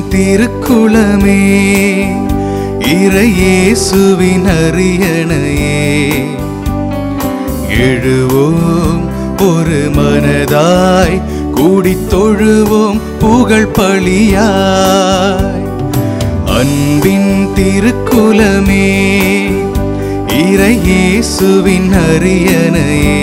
திருக்குலமே இறையேசுவின் அரியணையே எழுவோம் ஒரு மனதாய் கூடித் தொழுவோம் புகழ் பழியாய் அன்பின் திருக்குலமே இறையேசுவின் அரியணையே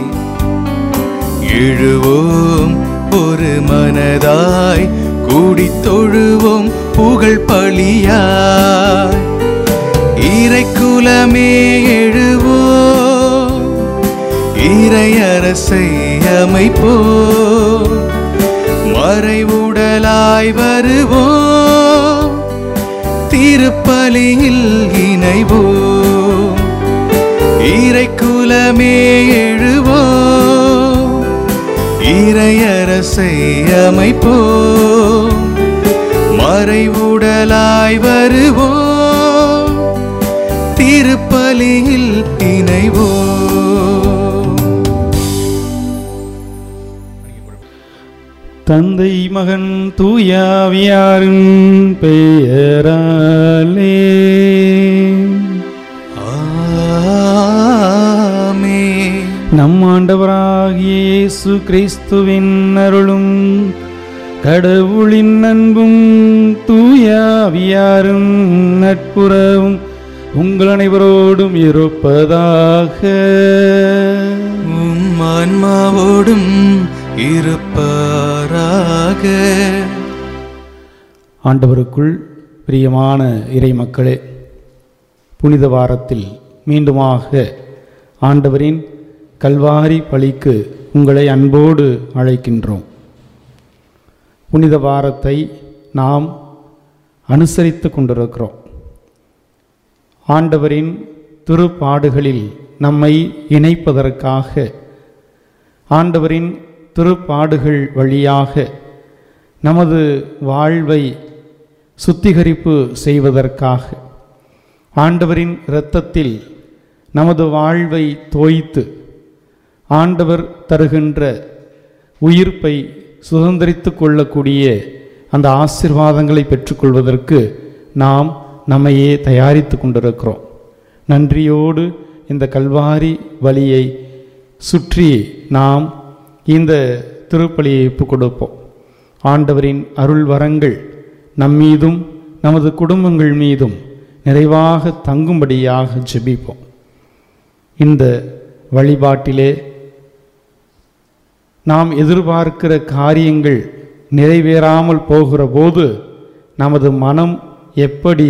எழுவோம் ஒரு மனதாய் கூடித் தொழுவோம் புகழ் பழியாய் இறைக்குலமே எழுவோம் இறையரசை அமைப்போம் மறைவுடலாய் வருவோம் திருப்பலியில் இணைவோம் இறைக்குலமே எழுவோம் இறையரசை அமைப்போம் மறைவுடலாய் வருவோம் திருப்பலியில் இணைவோம் தந்தை மகன் தூயாவியாரின் பெயராலே ஆமென். நம் ஆண்டவராகிய இயேசு கிறிஸ்துவின் அருளும் கடவுளின் அன்பும் தூயாவியாரும் நட்புறவும் உங்கள் அனைவரோடும் இருப்பதாக உம் ஆன்மாவோடும் இருப்பாராக ஆண்டவருக்குள் பிரியமான இறை மக்களே புனித வாரத்தில் மீண்டுமாக ஆண்டவரின் கல்வாரி பலிக்கு உங்களை அன்போடு அழைக்கின்றோம் புனித வாரத்தை நாம் அனுசரித்து கொண்டிருக்கிறோம் ஆண்டவரின் திருப்பாடுகளில் நம்மை இணைப்பதற்காக ஆண்டவரின் திருப்பாடுகள் வழியாக நமது வாழ்வை சுத்திகரிப்பு செய்வதற்காக ஆண்டவரின் இரத்தத்தில் நமது வாழ்வை தோய்த்து ஆண்டவர் தருகின்ற உயிர்ப்பை சுதந்திரித்து கொள்ளக்கூடிய அந்த ஆசிர்வாதங்களை பெற்றுக்கொள்வதற்கு நாம் நம்மையே தயாரித்து கொண்டிருக்கிறோம் நன்றியோடு இந்த கல்வாரி வழியை சுற்றி நாம் இந்த திருப்பலியை ஒப்புக் கொடுப்போம் ஆண்டவரின் அருள் வரங்கள் நம்மீதும் நமது குடும்பங்கள் மீதும் நிறைவாக தங்கும்படியாக ஜெபிப்போம் இந்த வழிபாட்டிலே நாம் எதிர்பார்க்கிற காரியங்கள் நிறைவேறாமல் போகிற போது நமது மனம் எப்படி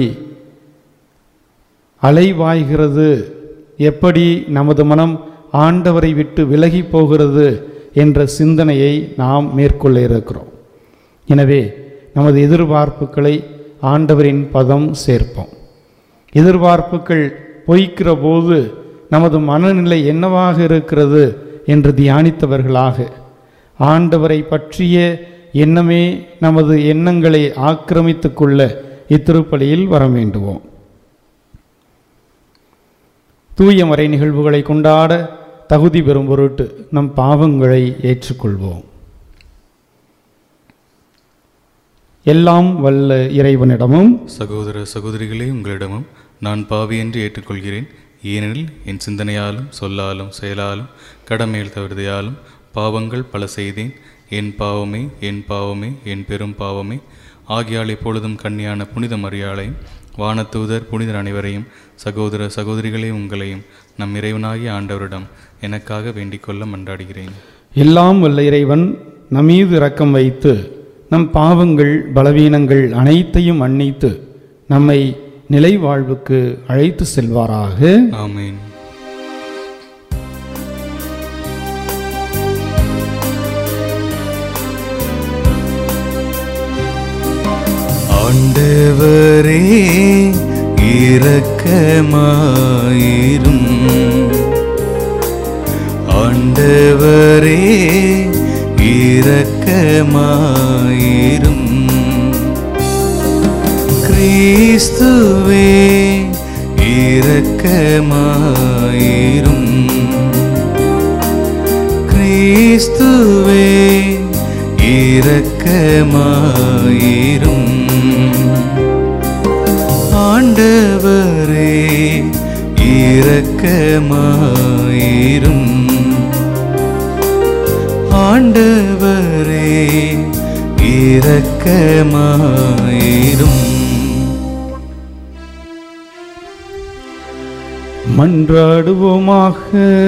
அலைவாய்கிறது எப்படி நமது மனம் ஆண்டவரை விட்டு விலகி போகிறது என்ற சிந்தனையை நாம் மேற்கொள்ள இருக்கிறோம் எனவே நமது எதிர்பார்ப்புகளை ஆண்டவரின் பதம் சேர்ப்போம் எதிர்பார்ப்புகள் பொய்க்கிற போது நமது மனநிலை என்னவாக இருக்கிறது என்று தியானித்தவர்களாக ஆண்டவரை பற்றிய எண்ணமே நமது எண்ணங்களை ஆக்கிரமித்து கொள்ள இத்திருப்பலியில் வர வேண்டுவோம் தூய மறை நிகழ்வுகளை கொண்டாட தகுதி பெறும் பொருட்டு நம் பாவங்களை ஏற்றுக்கொள்வோம் எல்லாம் வல்ல இறைவனிடமும் சகோதர சகோதரிகளே உங்களிடமும் நான் பாவி என்று ஏற்றுக்கொள்கிறேன் ஏனெனில் என் சிந்தனையாலும் சொல்லாலும் செயலாலும் கடமையில் தவிர்தையாலும் பாவங்கள் பல செய்தேன் என் பாவமே என் பாவமே என் பெரும் பாவமே ஆகியால் எப்பொழுதும் கன்னியான புனித மரியாளையும் வானதூதர் புனிதர் அனைவரையும் சகோதர சகோதரிகளே உங்களையும் நம் இறைவனாகிய ஆண்டவரிடம் எனக்காக வேண்டிக் கொள்ள மன்றாடுகிறேன் எல்லாம் வல்ல இறைவன் நம்மீது இரக்கம் வைத்து நம் பாவங்கள் பலவீனங்கள் அனைத்தையும் மன்னித்து நம்மை நிலை வாழ்வுக்கு அழைத்து செல்வாராக ஆமென் ஆண்டவரே இரக்கமாயிரும் ஆண்டவரே இரக்கமாயிரும் கிறிஸ்துவே இரக்கமாயிரும் கிறிஸ்துவே இரக்கமாயிரும் ஆண்டவரே இரக்கமாயிரும் ஆண்டவரே இரக்கமாயிரும் மன்றாடுவோமாக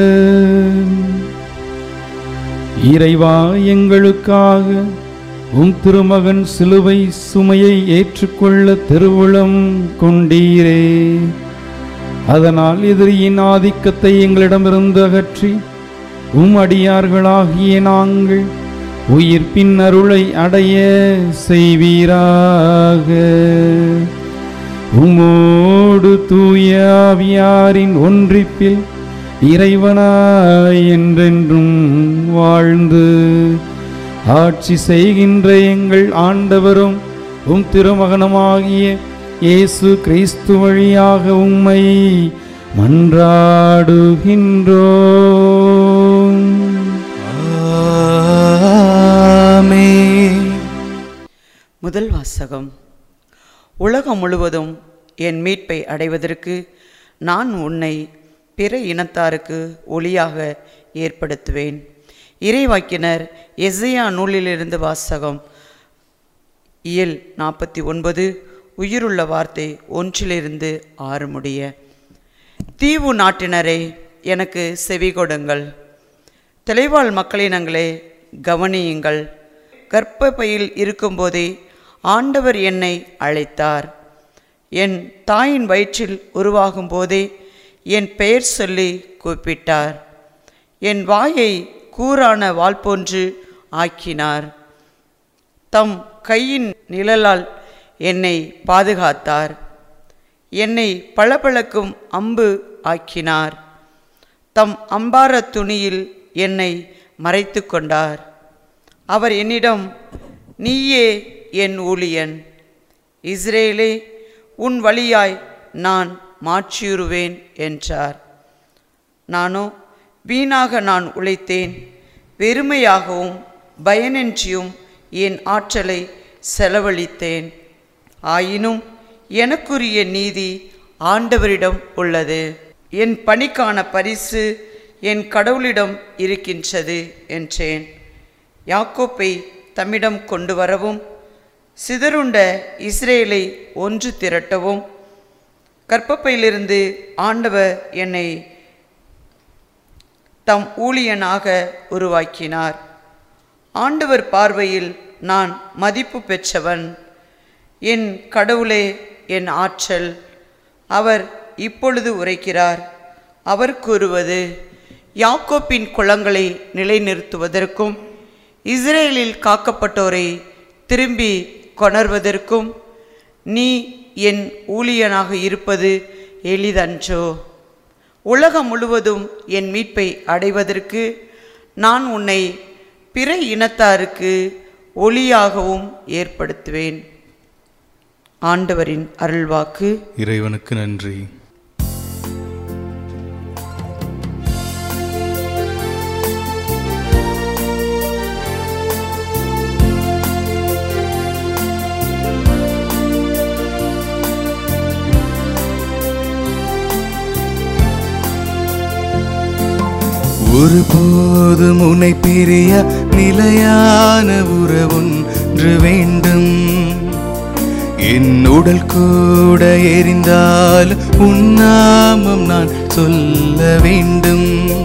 இறைவா எங்களுக்காக உம் திருமகன் சிலுவை சுமையை ஏற்றுக்கொள்ள திருவுளம் கொண்டீரே அதனால் எதிரியின் ஆதிக்கத்தை எங்களிடமிருந்து அகற்றி உம் அடியார்களாகிய நாங்கள் உயிர்ப்பின் அருளை அடைய செய்வீராக உமோடு தூய ஆவியாரின் ஒன்றிப்பில் இறைவனாய் என்றென்றும் வாழ்ந்து ஆட்சி செய்கின்ற எங்கள் ஆண்டவரும் உம் திருமகனமாகிய இயேசு கிறிஸ்து வழியாக உம்மை மன்றாடுகின்றோம் ஆமென் முதல் வாசகம் உலகம் முழுவதும் என் மீட்பை அடைவதற்கு நான் உன்னை பிற இனத்தாருக்கு ஒளியாக ஏற்படுத்துவேன் இறைவாக்கினர் எசையா நூலிலிருந்து வாசகம் இயல் நாற்பத்தி ஒன்பது உயிருள்ள வார்த்தை ஒன்றிலிருந்து ஆறு முடிய தீவு நாட்டினரே எனக்கு செவி கொடுங்கள் தெளிவாள் மக்களினங்களே கவனியுங்கள் கர்ப்பப்பையில் இருக்கும்போதே ஆண்டவர் என்னை அழைத்தார் என் தாயின் வயிற்றில் உருவாகும் போதே என் பெயர் சொல்லி கூப்பிட்டார் என் வாயை கூரான வாள் போன்று ஆக்கினார் தம் கையின் நிழலால் என்னை பாதுகாத்தார் என்னை பளபளக்கும் அம்பு ஆக்கினார் தம் அம்பார துணியில் என்னை மறைத்து கொண்டார் அவர் என்னிடம் நீயே என் ஊழியன் இஸ்ரேலே உன் வழியாய் நான் மாற்றியுறுவேன் என்றார் நானோ வீணாக நான் உழைத்தேன் வெறுமையாகவும் பயனின்றியும் என் ஆற்றலை செலவழித்தேன் ஆயினும் எனக்குரிய நீதி ஆண்டவரிடம் உள்ளது என் பணிக்கான பரிசு என் கடவுளிடம் இருக்கின்றது என்றேன் யாக்கோப்பை தம்மிடம் கொண்டு வரவும் சிதறுண்ட இஸ்ரேலை ஒன்று திரட்டவும் கற்பப்பையிலிருந்து ஆண்டவர் என்னை தம் ஊழியனாக உருவாக்கினார் ஆண்டவர் பார்வையில் நான் மதிப்பு பெற்றவன் என் கடவுளே என் ஆற்றல் அவர் இப்பொழுது உரைக்கிறார் அவர் கூறுவது யாக்கோப்பின் குளங்களை நிலைநிறுத்துவதற்கும் இஸ்ரேலில் காக்கப்பட்டோரை திரும்பி கொணர்வதற்கும் நீ என் ஊழியனாக இருப்பது எளிதன்றோ உலகம் முழுவதும் என் மீட்பை அடைவதற்கு நான் உன்னை பிற இனத்தாருக்கு ஒளியாகவும் ஏற்படுத்துவேன் ஆண்டவரின் அருள்வாக்கு இறைவனுக்கு நன்றி ஒருபோதும் உன்னை பிரிய நிலையான உறவொன்று வேண்டும் என் உடல் கூட எரிந்தால் உன் நாமம் நான் சொல்ல வேண்டும்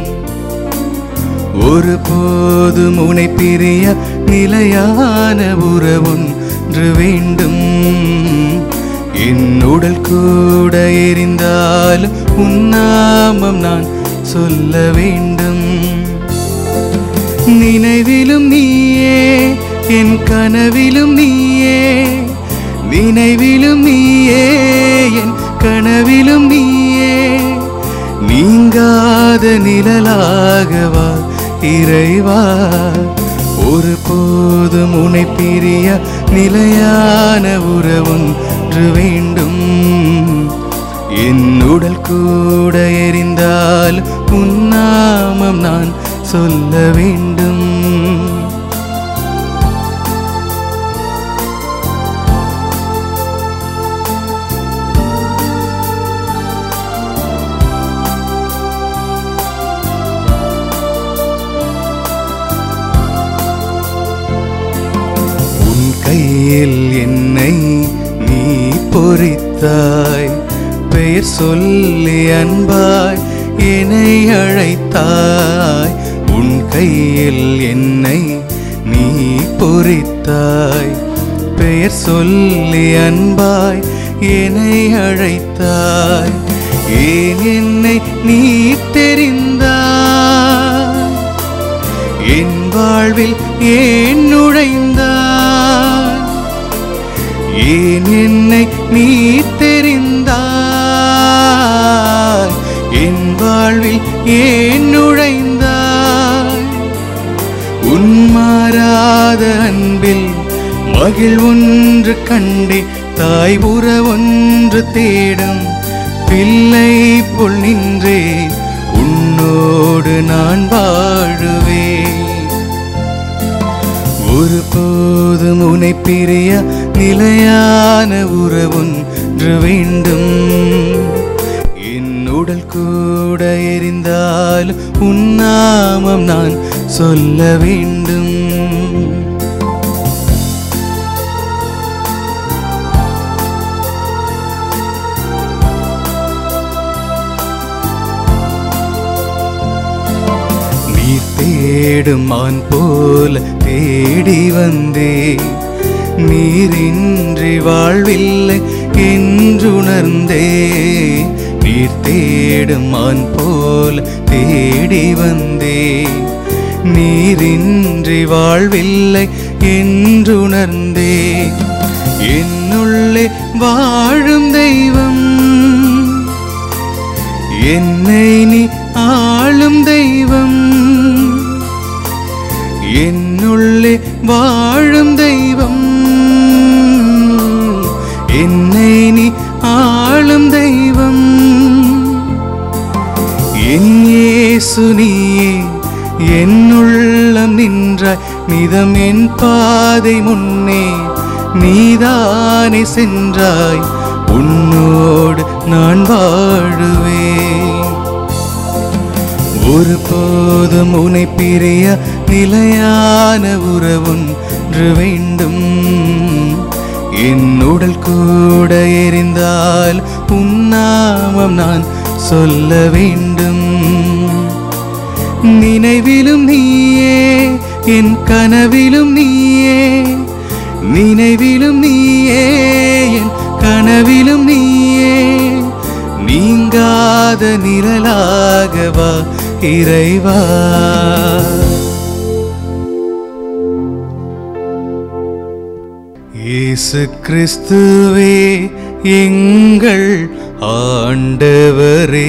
ஒருபோதும் உன்னை பிரிய நிலையான உறவொன்று வேண்டும் என் உடல் கூட எரிந்தால் உன் நாமம் நான் சொல்ல வேண்டும் நினைவிலும் நீயே என் கனவிலும் நீயே நினைவிலும் நீயே என் கனவிலும் நீயே நீங்காத நிழலாகவா இறைவா ஒரு போதும் உனை பிரிய நிலையான உறவொன்று வேண்டும் என் உடல் கூட எரிந்தால் உன் நாமம் நான் சொல்ல வேண்டும் என்னை நீ பொறித்தாய் பெயர் சொல்லி அன்பாய் என்னை அழைத்தாய் உன் கையில் என்னை நீ பொறித்தாய் பெயர் சொல்லி அன்பாய் என்னை அழைத்தாய் ஏன் என்னை நீ தெரிந்தாய் என் வாழ்வில் ஏன் நுழைந்தாய் ஏன் என்னை நீ தெரிந்தாய் என் வாழ்வில் ஏன் நுழைந்தாய் உன்மாறாத அன்பில் மகிழ் ஒன்று கண்டே தாய் உற ஒன்று தேடும் பிள்ளை போல் நின்றே உன்னோடு நான் வாழுவேன் ஒருபோதும் உனை பிரிய நிலையான உறவொன்று வேண்டும் என் உடல் கூட எரிந்தாலும் உன் நாமம் நான் சொல்ல வேண்டும் நீர் தேடும் மான் போல தேடி வந்தே நீரின்றி வாழ்வில்லை என்றுணர்ந்தே நீர் தேடும் மான் போல தேடி வந்தே நீரின்றி வாழ்வில்லை என்றுணர்ந்தே என்னுள்ளே வாழும் தெய்வம் என்னை நீ ஆளும் தெய்வம் என்னுள்ளே வாழும் தெய்வம் என்னை நீ ஆளும் தெய்வம் என் இயேசு நீயே என்னுள்ளம் நின்றாய் நிதம் என் பாதை முன்னே நீதானே சென்றாய் உன்னோடு நான் வாழுவேன் ஒருபோதும் உனை பிரிய நிலையான உறவொன்று வேண்டும் என் உடல் கூட எரிந்தால் உன் நாமம் நான் சொல்ல வேண்டும் நினைவிலும் நீயே என் கனவிலும் நீயே நினைவிலும் நீயே என் கனவிலும் நீயே நீங்காத நிழலாகவா இறைவா இயேசு கிறிஸ்துவே எங்கள் ஆண்டவரே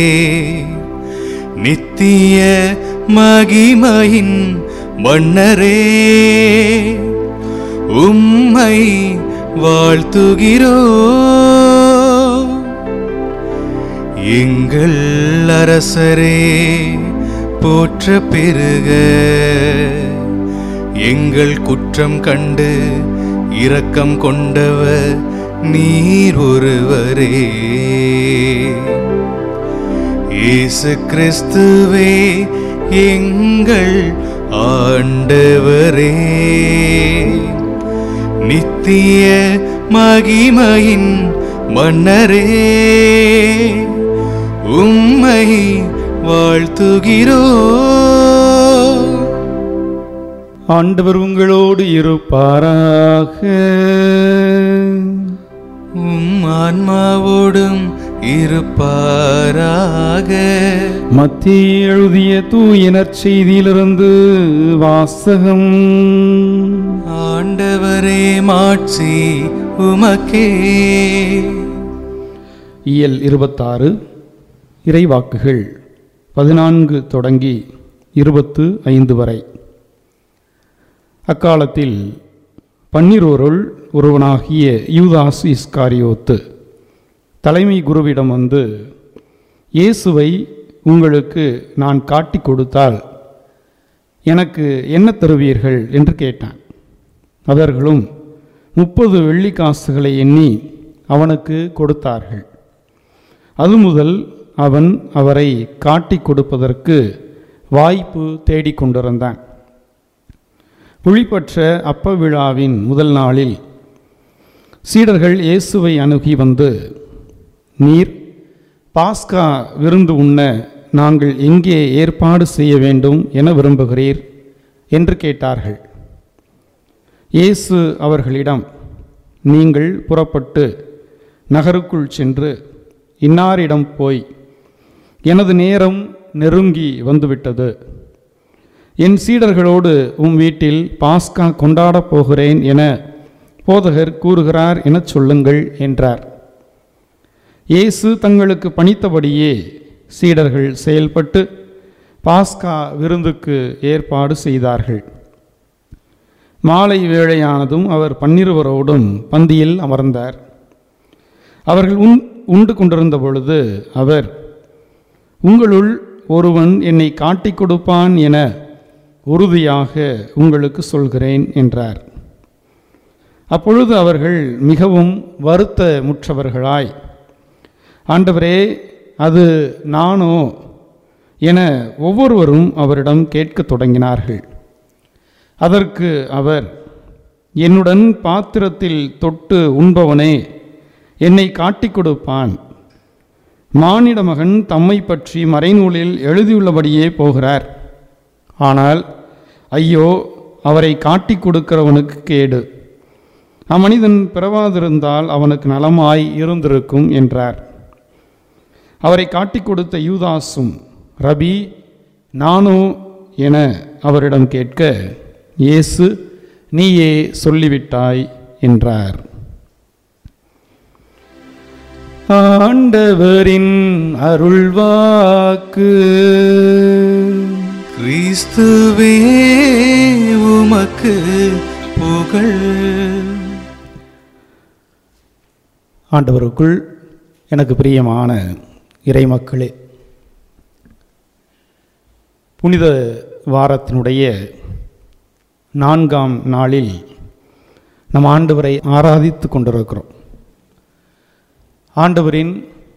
நித்திய மகிமையின் மன்னரே உம்மை வாழ்த்துகிறோ எங்கள் அரசரே போற்ற பெருக எங்கள் குற்றம் கண்டு இரக்கம் கொண்டவர் நீர் ஒருவரே இயேசு கிறிஸ்துவே எங்கள் ஆண்டவரே நித்திய மகிமையின் மன்னரே உம்மை வாழ்த்துகிறோ ஆண்டவர் உங்களோடு இருப்பாராக உம் ஆன்மாவோடும் இருப்பாராக மத்திய எழுதிய தூயினர் செய்தியிலிருந்து வாசகம் ஆண்டவரே மாட்சி உமக்கே இயல் இருபத்தாறு இறைவாக்குகள் பதினான்கு தொடங்கி இருபத்து ஐந்து வரை அக்காலத்தில் பன்னிரோருள் ஒருவனாகிய யூதாஸ் இஸ்காரியோத்து தலைமை குருவிடம் வந்து இயேசுவை உங்களுக்கு நான் காட்டிக் கொடுத்தால் எனக்கு என்ன தருவீர்கள் என்று கேட்டான் அவர்களும் முப்பது வெள்ளிக்காசுகளை எண்ணி அவனுக்கு கொடுத்தார்கள் அது முதல் அவன் அவரை காட்டிக் கொடுப்பதற்கு வாய்ப்பு தேடிக் கொண்டிருந்தான் புளிப்பற்ற அப்ப விழாவின் முதல் நாளில் சீடர்கள் இயேசுவை அணுகி வந்து நீர் பாஸ்கா விருந்து உண்ண நாங்கள் எங்கே ஏற்பாடு செய்ய வேண்டும் என விரும்புகிறீர் என்று கேட்டார்கள் இயேசு அவர்களிடம் நீங்கள் புறப்பட்டு நகருக்குள் சென்று இன்னாரிடம் போய் எனது நேரம் நெருங்கி வந்துவிட்டது என் சீடர்களோடு உம் வீட்டில் பாஸ்கா கொண்டாடப் போகிறேன் என போதகர் கூறுகிறார் எனச் சொல்லுங்கள் என்றார் இயேசு தங்களுக்கு பணித்தபடியே சீடர்கள் செயல்பட்டு பாஸ்கா விருந்துக்கு ஏற்பாடு செய்தார்கள் மாலை வேளையானதும் அவர் பன்னிருவரோடும் பந்தியில் அமர்ந்தார் அவர்கள் உண் உண்டு கொண்டிருந்த பொழுது அவர் உங்களுள் ஒருவன் என்னை காட்டிக் கொடுப்பான் என உறுதியாக உங்களுக்கு சொல்கிறேன் என்றார் அப்பொழுது அவர்கள் மிகவும் வருத்த முற்றவர்களாய் ஆண்டவரே அது நானோ என ஒவ்வொருவரும் அவரிடம் கேட்கத் தொடங்கினார்கள் அதற்கு அவர் என்னுடன் பாத்திரத்தில் தொட்டு உண்பவனே என்னை காட்டிக் கொடுப்பான் மானிட மகன் தம்மை பற்றி மறைநூலில் எழுதியுள்ளபடியே போகிறார் ஆனால் ஐயோ அவரை காட்டிக் கொடுக்கிறவனுக்கு கேடு அம்மனிதன் பிறவாதிருந்தால் அவனுக்கு நலமாய் இருந்திருக்கும் என்றார் அவரை காட்டிக் கொடுத்த யூதாசும் ரபி நானோ என அவரிடம் கேட்க இயேசு நீயே சொல்லிவிட்டாய் என்றார் ஆண்டவரின் அருள்வாக்கு கிறிஸ்துவே உமக்கு புகழ் ஆண்டவருக்குள் எனக்கு பிரியமான இறைமக்களே புனித வாரத்தினுடைய நான்காம் நாளில் நம் ஆண்டவரை ஆராதித்து கொண்டிருக்கிறோம் ஆண்டவரின்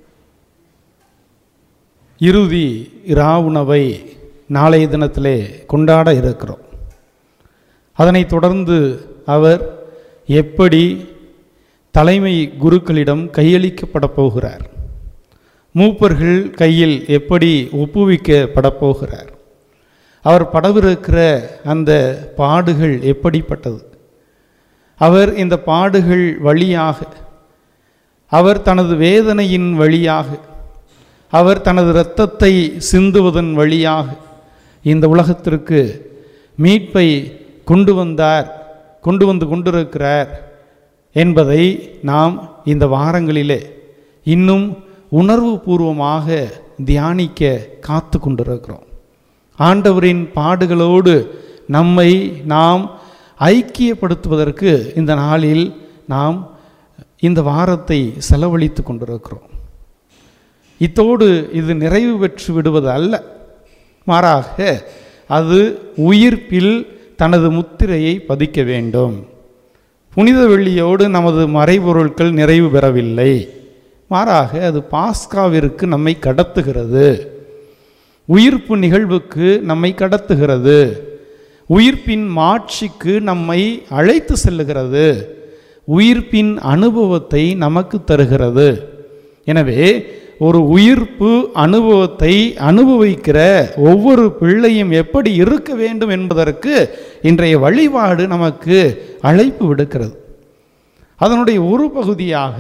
இறுதி இராவுணவை நாளைய தினத்திலே கொண்டாட இருக்கிறோம் அதனைத் தொடர்ந்து அவர் எப்படி தலைமை குருக்களிடம் கையளிக்கப்பட போகிறார் மூப்பர்கள் கையில் எப்படி ஒப்புவிக்கப்பட போகிறார் அவர் படவிருக்கிற அந்த பாடுகள் எப்படிப்பட்டது அவர் இந்த பாடுகள் வழியாக அவர் தனது வேதனையின் வழியாக அவர் தனது இரத்தத்தை சிந்துவதன் வழியாக இந்த உலகத்திற்கு மீட்பை கொண்டு வந்தார் கொண்டு வந்து கொண்டிருக்கிறார் என்பதை நாம் இந்த வாரங்களிலே இன்னும் உணர்வு பூர்வமாக தியானிக்க காத்து கொண்டிருக்கிறோம் ஆண்டவரின் பாடுகளோடு நம்மை நாம் ஐக்கியப்படுத்துவதற்கு இந்த நாளில் நாம் இந்த வாரத்தை செலவழித்து கொண்டிருக்கிறோம் இத்தோடு இது நிறைவு பெற்று விடுவது அல்ல மாறாக அது உயிர்ப்பில் தனது முத்திரையை பதிக்க வேண்டும் புனித வெள்ளியோடு நமது மறைபொருட்கள் நிறைவு பெறவில்லை மாறாக அது பாஸ்காவிற்கு நம்மை கடத்துகிறது உயிர்ப்பு நிகழ்வுக்கு நம்மை கடத்துகிறது உயிர்ப்பின் மாட்சிக்கு நம்மை அழைத்து செல்லுகிறது உயிர்ப்பின் அனுபவத்தை நமக்கு தருகிறது எனவே ஒரு உயிர்ப்பு அனுபவத்தை அனுபவிக்கிற ஒவ்வொரு பிள்ளையும் எப்படி இருக்க வேண்டும் என்பதற்கு இன்றைய வழிபாடு நமக்கு அழைப்பு விடுக்கிறது அதனுடைய ஒரு பகுதியாக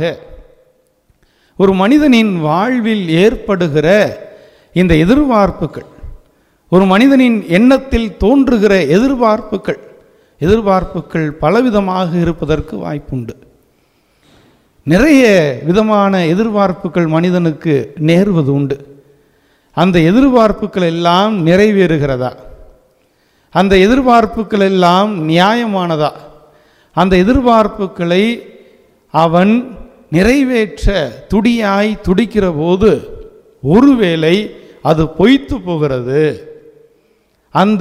ஒரு மனிதனின் வாழ்வில் ஏற்படுகிற இந்த எதிர்பார்ப்புகள் ஒரு மனிதனின் எண்ணத்தில் தோன்றுகிற எதிர்பார்ப்புகள் எதிர்பார்ப்புகள் பலவிதமாக இருப்பதற்கு வாய்ப்புண்டு நிறைய விதமான எதிர்பார்ப்புகள் மனிதனுக்கு நேர்வது உண்டு அந்த எதிர்பார்ப்புகள் எல்லாம் நிறைவேறுகிறதா அந்த எதிர்பார்ப்புகள் எல்லாம் நியாயமானதா அந்த எதிர்பார்ப்புகளை அவன் நிறைவேற்ற துடியாய் துடிக்கிற போது ஒருவேளை அது பொய்த்து போகிறது அந்த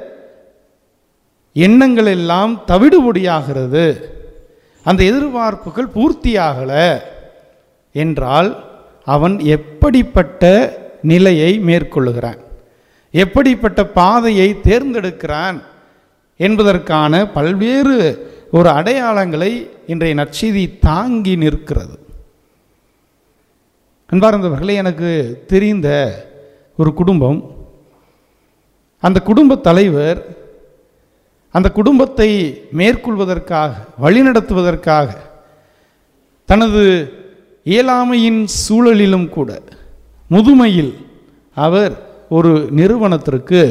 எண்ணங்கள் எல்லாம் தவிடுபொடியாகிறது அந்த எதிர்பார்ப்புகள் பூர்த்தியாகலை என்றால் அவன் எப்படிப்பட்ட நிலையை மேற்கொள்ளுகிறான் எப்படிப்பட்ட பாதையை தேர்ந்தெடுக்கிறான் என்பதற்கான பல்வேறு ஒரு அடையாளங்களை இன்றைய நற்செய்தி தாங்கி நிற்கிறது அன்பார்ந்தவர்களே எனக்கு தெரிந்த ஒரு குடும்பம் அந்த குடும்ப தலைவர் அந்த குடும்பத்தை மேற்கொள்வதற்காக வழிநடத்துவதற்காக தனது இயலாமையின் சூழலிலும் கூட முதுமையில் அவர் ஒரு நிறுவனத்திற்கு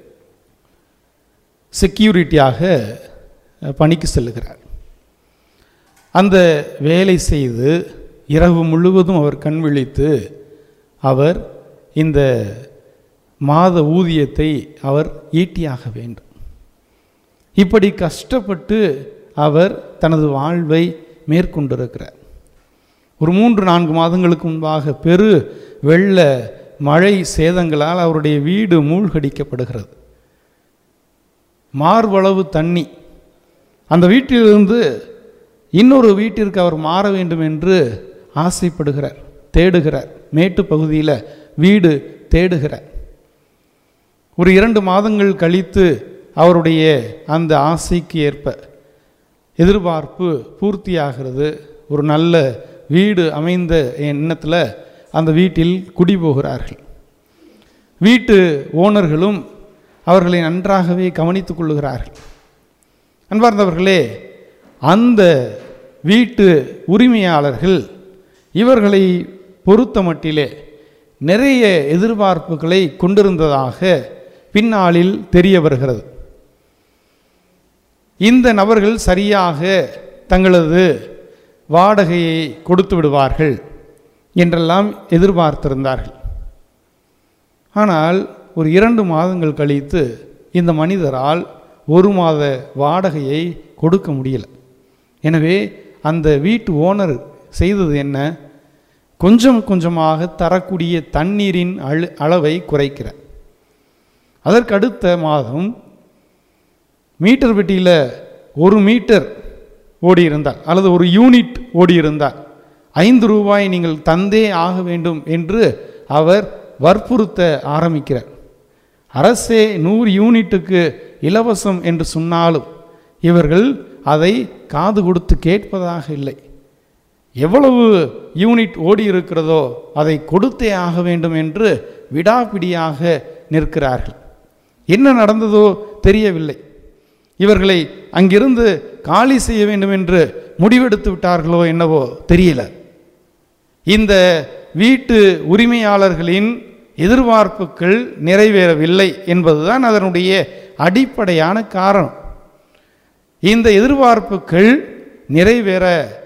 செக்யூரிட்டியாக பணிக்கு செல்லுகிறார் அந்த வேலை செய்து இரவு முழுவதும் அவர் கண் விழித்து அவர் இந்த மாத ஊதியத்தை அவர் ஈட்டியாக வேண்டும் இப்படி கஷ்டப்பட்டு அவர் தனது வாழ்வை மேற்கொண்டிருக்கிறார் ஒரு மூன்று நான்கு மாதங்களுக்கு முன்பாக பெரு வெள்ள மழை சேதங்களால் அவருடைய வீடு மூழ்கடிக்கப்படுகிறது மார்பளவு தண்ணி அந்த வீட்டிலிருந்து இன்னொரு வீட்டிற்கு அவர் மாற வேண்டும் என்று ஆசைப்படுகிறார் தேடுகிறார் மேட்டு பகுதியில் வீடு தேடுகிறார் ஒரு இரண்டு மாதங்கள் கழித்து அவருடைய அந்த ஆசைக்கு ஏற்ப எதிர்பார்ப்பு பூர்த்தியாகிறது ஒரு நல்ல வீடு அமைந்த எண்ணத்தில் அந்த வீட்டில் குடி போகிறார்கள் வீட்டு ஓனர்களும் அவர்களை நன்றாகவே கவனித்துக் கொள்ளுகிறார்கள் அன்பார்ந்தவர்களே அந்த வீட்டு உரிமையாளர்கள் இவர்களை பொறுத்த மட்டிலே நிறைய எதிர்பார்ப்புகளை கொண்டிருந்ததாக பின்னாளில் தெரிய வருகிறது இந்த நபர்கள் சரியாக தங்களது வாடகையை கொடுத்து விடுவார்கள் என்றெல்லாம் எதிர்பார்த்திருந்தார்கள் ஆனால் ஒரு இரண்டு மாதங்கள் கழித்து இந்த மனிதரால் ஒரு மாத வாடகையை கொடுக்க முடியல எனவே அந்த வீட்டு ஓனர் செய்தது என்ன கொஞ்சம் கொஞ்சமாக தரக்கூடிய தண்ணீரின் அழு அளவை குறைக்கிறார் அதற்கு அடுத்த மாதம் மீட்டர் பெட்டியில் ஒரு மீட்டர் ஓடி இருந்தால் அல்லது ஒரு யூனிட் ஓடி இருந்தால் ஐந்து ரூபாய் நீங்கள் தந்தே ஆக வேண்டும் என்று அவர் வற்புறுத்த ஆரம்பிக்கிறார் அரசே நூறு யூனிட்டுக்கு இலவசம் என்று சொன்னாலும் இவர்கள் அதை காது கொடுத்து கேட்பதாக இல்லை எவ்வளவு யூனிட் ஓடி இருக்கிறதோ அதை கொடுத்தே ஆக வேண்டும் என்று விடாப்பிடியாக நிற்கிறார்கள் என்ன நடந்ததோ தெரியவில்லை இவர்களை அங்கிருந்து காலி செய்ய வேண்டும் என்று முடிவெடுத்து விட்டார்களோ என்னவோ தெரியல இந்த வீட்டு உரிமையாளர்களின் எதிர்பார்ப்புகள் நிறைவேறவில்லை என்பதுதான் அதனுடைய அடிப்படையான காரணம் இந்த எதிர்பார்ப்புகள் நிறைவேற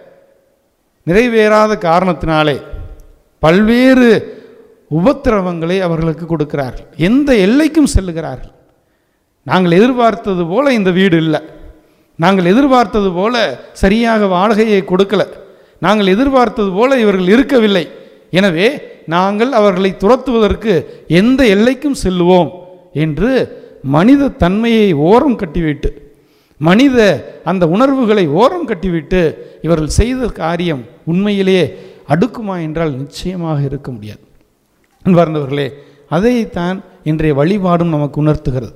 நிறைவேறாத காரணத்தினாலே பல்வேறு உபத்திரவங்களை அவர்களுக்கு கொடுக்கிறார்கள் எந்த எல்லைக்கும் செல்லுகிறார்கள் நாங்கள் எதிர்பார்த்தது போல இந்த வீடு இல்லை நாங்கள் எதிர்பார்த்தது போல சரியாக வாடகையை கொடுக்கல நாங்கள் எதிர்பார்த்தது போல இவர்கள் இருக்கவில்லை எனவே நாங்கள் அவர்களை துரத்துவதற்கு எந்த எல்லைக்கும் செல்லுவோம் என்று மனித தன்மையை ஓரம் கட்டிவிட்டு மனித அந்த உணர்வுகளை ஓரம் கட்டிவிட்டு இவர்கள் செய்த காரியம் உண்மையிலேயே அடுக்குமா என்றால் நிச்சயமாக இருக்க முடியாது அன்பார்ந்தவர்களே அதைத்தான் இன்றைய வழிபாடும் நமக்கு உணர்த்துகிறது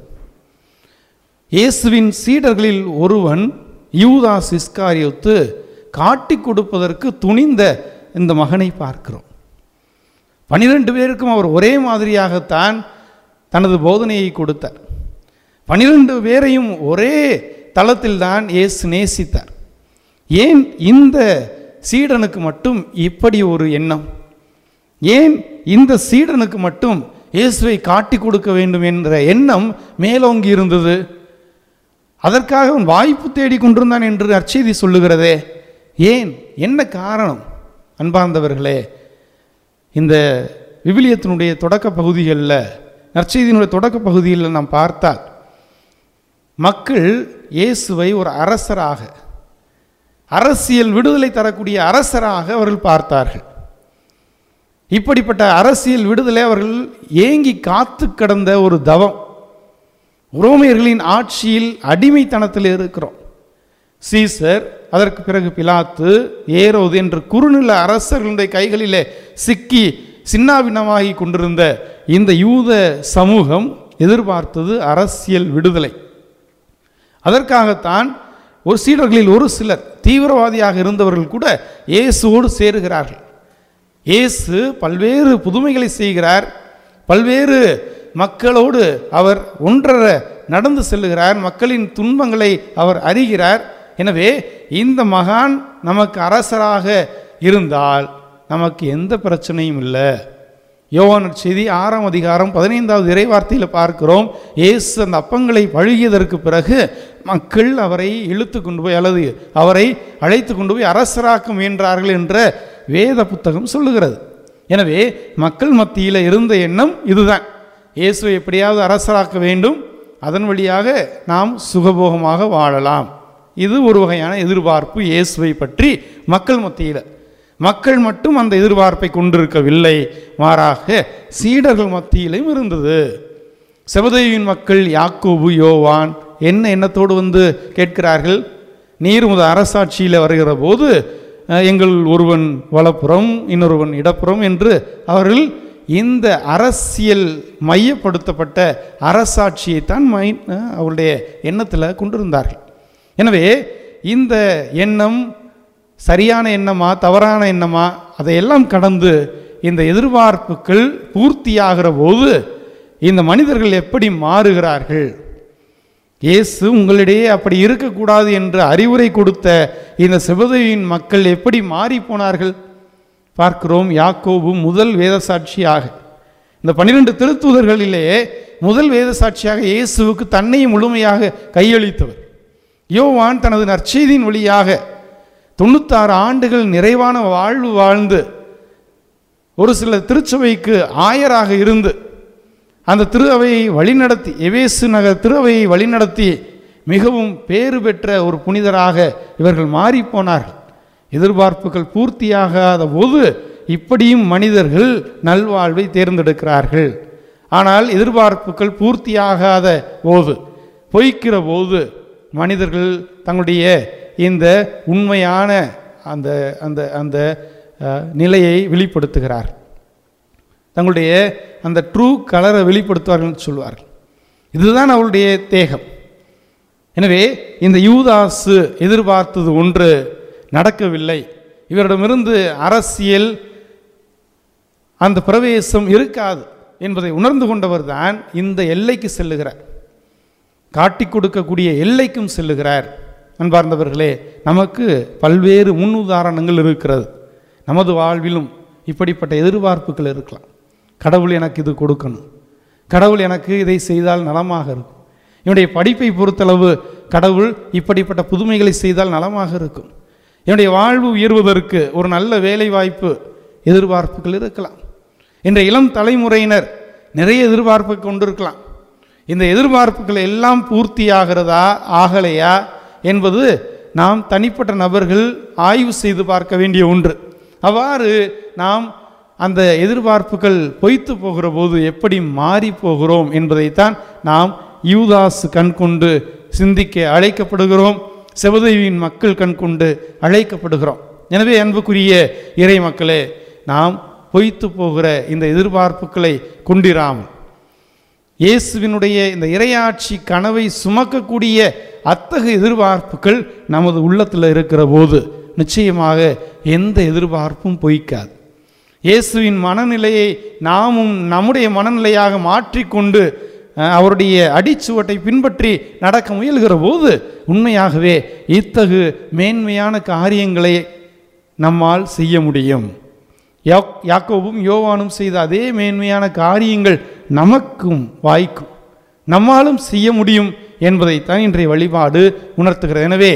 இயேசுவின் சீடர்களில் ஒருவன் யூதாஸ் இஸ்காரியோத்து காட்டி கொடுப்பதற்கு துணிந்த இந்த மகனை பார்க்கிறோம் பனிரெண்டு பேருக்கும் அவர் ஒரே மாதிரியாகத்தான் தனது போதனையை கொடுத்தார் பனிரெண்டு பேரையும் ஒரே தளத்தில்தான் இயேசு நேசித்தார் ஏன் இந்த சீடனுக்கு மட்டும் இப்படி ஒரு எண்ணம் ஏன் இந்த சீடனுக்கு மட்டும் இயேசுவை காட்டி கொடுக்க வேண்டும் என்ற எண்ணம் மேலோங்கி இருந்தது அதற்காக அவன் வாய்ப்பு தேடி கொண்டிருந்தான் என்று அச்செய்தி சொல்லுகிறதே ஏன் என்ன காரணம் அன்பார்ந்தவர்களே இந்த விவிலியத்தினுடைய தொடக்க பகுதிகளில் நற்செய்தியினுடைய தொடக்க பகுதிகளில் நாம் பார்த்தால் மக்கள் இயேசுவை ஒரு அரசராக அரசியல் விடுதலை தரக்கூடிய அரசராக அவர்கள் பார்த்தார்கள் இப்படிப்பட்ட அரசியல் விடுதலை அவர்கள் ஏங்கி காத்து கடந்த ஒரு தவம் ரோமியர்களின் ஆட்சியில் அடிமைத்தனத்தில் இருக்கிறோம் சீசர் அதற்கு பிறகு பிலாத்து ஏரோது என்ற குறுநில அரசர்களுடைய கைகளிலே சிக்கி சின்னாபின்னமாகி கொண்டிருந்த இந்த யூத சமூகம் எதிர்பார்த்தது அரசியல் விடுதலை அதற்காகத்தான் ஒரு சீடர்களில் ஒரு சிலர் தீவிரவாதியாக இருந்தவர்கள் கூட இயேசுவோடு சேருகிறார்கள் இயேசு பல்வேறு புதுமைகளை செய்கிறார் பல்வேறு மக்களோடு அவர் ஒன்றர நடந்து செல்லுகிறார் மக்களின் துன்பங்களை அவர் அறிகிறார் எனவே இந்த மகான் நமக்கு அரசராக இருந்தால் நமக்கு எந்த பிரச்சனையும் இல்லை யோவான் செய்தி ஆறாம் அதிகாரம் பதினைந்தாவது இறைவார்த்தையில் பார்க்கிறோம் இயேசு அந்த அப்பங்களை பழுகியதற்கு பிறகு மக்கள் அவரை இழுத்து கொண்டு போய் அல்லது அவரை அழைத்து கொண்டு போய் அரசராக்க முயன்றார்கள் என்ற வேத புத்தகம் சொல்லுகிறது எனவே மக்கள் மத்தியில் இருந்த எண்ணம் இதுதான் இயேசுவை எப்படியாவது அரசராக்க வேண்டும் அதன் வழியாக நாம் சுகபோகமாக வாழலாம் இது ஒரு வகையான எதிர்பார்ப்பு இயேசுவை பற்றி மக்கள் மத்தியில் மக்கள் மட்டும் அந்த எதிர்பார்ப்பை கொண்டிருக்கவில்லை மாறாக சீடர்கள் மத்தியிலும் இருந்தது செபதேவின் மக்கள் யாக்கோபு யோவான் என்ன எண்ணத்தோடு வந்து கேட்கிறார்கள் நீர் முத அரசாட்சியில் வருகிற போது அஹ், எங்கள் ஒருவன் வலப்புறம் இன்னொருவன் இடப்புறம் என்று அவர்கள் இந்த அரசியல் மையப்படுத்தப்பட்ட அரசாட்சியைத்தான் மை அஹ், அவருடைய எண்ணத்தில் கொண்டிருந்தார்கள் எனவே இந்த எண்ணம் சரியான எண்ணமா தவறான எண்ணமா அதையெல்லாம் கடந்து இந்த எதிர்பார்ப்புகள் பூர்த்தியாகிற போது இந்த மனிதர்கள் எப்படி மாறுகிறார்கள் இயேசு உங்களிடையே அப்படி இருக்கக்கூடாது என்று அறிவுரை கொடுத்த இந்த செபதையின் மக்கள் எப்படி மாறி போனார்கள் பார்க்கிறோம் யாக்கோபு முதல் வேத சாட்சியாக இந்த பன்னிரெண்டு திருத்தூதர்களிலேயே முதல் வேத சாட்சியாக இயேசுவுக்கு தன்னையும் முழுமையாக கையளித்தவர் யோவான் தனது நற்செய்தியின் வழியாக தொண்ணூத்தாறு ஆண்டுகள் நிறைவான வாழ்வு வாழ்ந்து ஒரு சில திருச்சபைக்கு ஆயராக இருந்து அந்த திரு அவையை வழிநடத்தி எவேசு நகர் திரு அவையை வழிநடத்தி மிகவும் பேறு பெற்ற ஒரு புனிதராக இவர்கள் மாறிப்போனார்கள் எதிர்பார்ப்புகள் பூர்த்தியாகாத போது இப்படியும் மனிதர்கள் நல்வாழ்வை தேர்ந்தெடுக்கிறார்கள் ஆனால் எதிர்பார்ப்புகள் பூர்த்தியாகாத போது பொய்க்கிற போது மனிதர்கள் தங்களுடைய இந்த உண்மையான அந்த அந்த அந்த அஹ், நிலையை வெளிப்படுத்துகிறார் தங்களுடைய அந்த ட்ரூ கலரை வெளிப்படுத்துவார்கள் என்று சொல்வார்கள் இதுதான் அவருடைய தேகம் எனவே இந்த யூதாசு எதிர்பார்த்தது ஒன்று நடக்கவில்லை இவரிடமிருந்து அரசியல் அந்த பிரவேசம் இருக்காது என்பதை உணர்ந்து கொண்டவர் தான் இந்த எல்லைக்கு செல்லுகிறார் காட்டிக் கொடுக்கக்கூடிய எல்லைக்கும் செல்லுகிறார் அன்பார்ந்தவர்களே நமக்கு பல்வேறு முன் உதாரணங்கள் இருக்கிறது நமது வாழ்விலும் இப்படிப்பட்ட எதிர்பார்ப்புகள் இருக்கலாம் கடவுள் எனக்கு இது கொடுக்கணும் கடவுள் எனக்கு இதை செய்தால் நலமாக இருக்கும் என்னுடைய படிப்பை பொறுத்தளவு கடவுள் இப்படிப்பட்ட புதுமைகளை செய்தால் நலமாக இருக்கும் என்னுடைய வாழ்வு உயர்வதற்கு ஒரு நல்ல வேலை வாய்ப்பு எதிர்பார்ப்புகள் இருக்கலாம் இன்றைய இளம் தலைமுறையினர் நிறைய எதிர்பார்ப்பை கொண்டிருக்கலாம் இந்த எதிர்பார்ப்புகள் எல்லாம் பூர்த்தியாகிறதா ஆகலையா என்பது நாம் தனிப்பட்ட நபர்கள் ஆய்வு செய்து பார்க்க வேண்டிய ஒன்று அவ்வாறு நாம் அந்த எதிர்பார்ப்புகள் பொய்த்து போகிற போது எப்படி மாறி போகிறோம் என்பதைத்தான் நாம் யூதாஸ் கண் கொண்டு சிந்திக்க அழைக்கப்படுகிறோம் செவதேவியின் மக்கள் கண் கொண்டு அழைக்கப்படுகிறோம் எனவே அன்புக்குரிய இறை மக்களே நாம் பொய்த்து போகிற இந்த எதிர்பார்ப்புகளை கொண்டிராமல் இயேசுவினுடைய இந்த இறையாட்சி கனவை சுமக்கக்கூடிய அத்தகைய எதிர்பார்ப்புகள் நமது உள்ளத்தில் இருக்கிற போது நிச்சயமாக எந்த எதிர்பார்ப்பும் பொய்க்காது இயேசுவின் மனநிலையை நாமும் நம்முடைய மனநிலையாக மாற்றிக்கொண்டு அஹ், அவருடைய அடிச்சுவட்டை பின்பற்றி நடக்க முயல்கிற போது உண்மையாகவே இத்தகு மேன்மையான காரியங்களை நம்மால் செய்ய முடியும் யா- யாக்கோபும் யோவானும் செய்த அதே மேன்மையான காரியங்கள் நமக்கும் வாய்க்கும் நம்மாலும் செய்ய முடியும் என்பதைத்தான் இன்றைய வழிபாடு உணர்த்துகிறது எனவே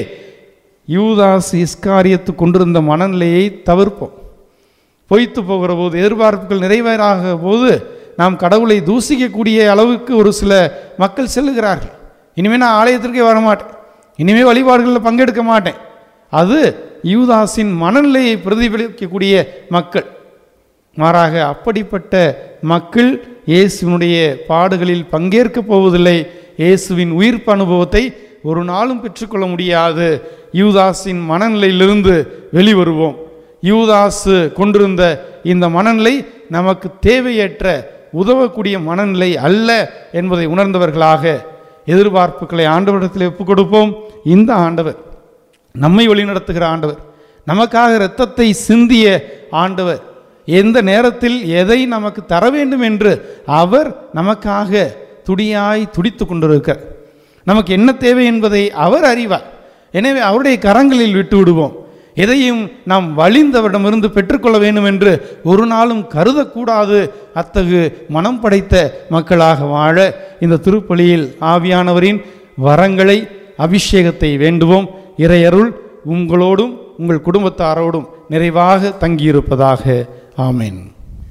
யூதாஸ் இஸ்காரியத்து கொண்டிருந்த மனநிலையை தவிர்ப்போம் பொய்த்து போகிற போது எதிர்பார்ப்புகள் நிறைவேறாக போது நாம் கடவுளை தூசிக்கக்கூடிய அளவுக்கு ஒரு சில மக்கள் செல்லுகிறார்கள் இனிமேல் நான் ஆலயத்திற்கே வரமாட்டேன் இனிமேல் வழிபாடுகளில் பங்கெடுக்க மாட்டேன் அது யூதாஸின் மனநிலையை பிரதிபலிக்கக்கூடிய மக்கள் மாறாக அப்படிப்பட்ட மக்கள் இயேசுவினுடைய பாடுகளில் பங்கேற்கப் போவதில்லை இயேசுவின் உயிர்ப்பு அனுபவத்தை ஒரு நாளும் பெற்றுக்கொள்ள முடியாது யூதாஸின் மனநிலையிலிருந்து வெளிவருவோம் யூதாசு கொண்டிருந்த இந்த மனநிலை நமக்கு தேவையற்ற உதவக்கூடிய மனநிலை அல்ல என்பதை உணர்ந்தவர்களாக எதிர்பார்ப்புகளை ஆண்டவரிடத்தில் ஒப்புக் கொடுப்போம் இந்த ஆண்டவர் நம்மை வழிநடத்துகிற ஆண்டவர் நமக்காக இரத்தத்தை சிந்திய ஆண்டவர் எந்த நேரத்தில் எதை நமக்கு தர வேண்டும் என்று அவர் நமக்காக துடியாய் துடித்து கொண்டிருக்கிறார் நமக்கு என்ன தேவை என்பதை அவர் அறிவார் எனவே அவருடைய கரங்களில் விட்டு விடுவோம் எதையும் நாம் வழிந்தவரிடமிருந்து பெற்றுக்கொள்ள வேண்டும் என்று ஒரு நாளும் கருதக்கூடாது அத்தகு மனம் படைத்த மக்களாக வாழ இந்த திருப்பலியில் ஆவியானவரின் வரங்களை அபிஷேகத்தை வேண்டுவோம் இறையருள் உங்களோடும் உங்கள் குடும்பத்தாரோடும் நிறைவாக தங்கியிருப்பதாக ஆமென்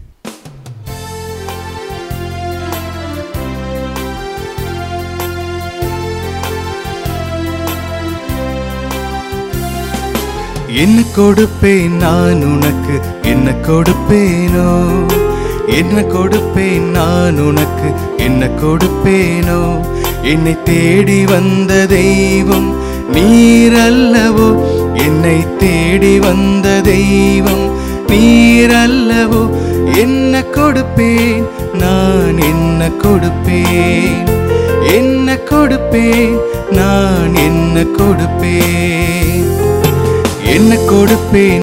என்ன கொடுப்பேன் நான் உனக்கு என்ன கொடுப்பேனோ என்ன கொடுப்பேன் நான் உனக்கு என்ன கொடுப்பேனோ என்னை தேடி வந்த தெய்வம் நீரல்லவோ என்னை தேடி வந்த தெய்வம் நீரல்லவோ என்ன கொடுப்பேன் நான் என்ன கொடுப்பேன் என்ன கொடுப்பேன் நான் என்ன கொடுப்பேன் என்ன கொடுப்பேன்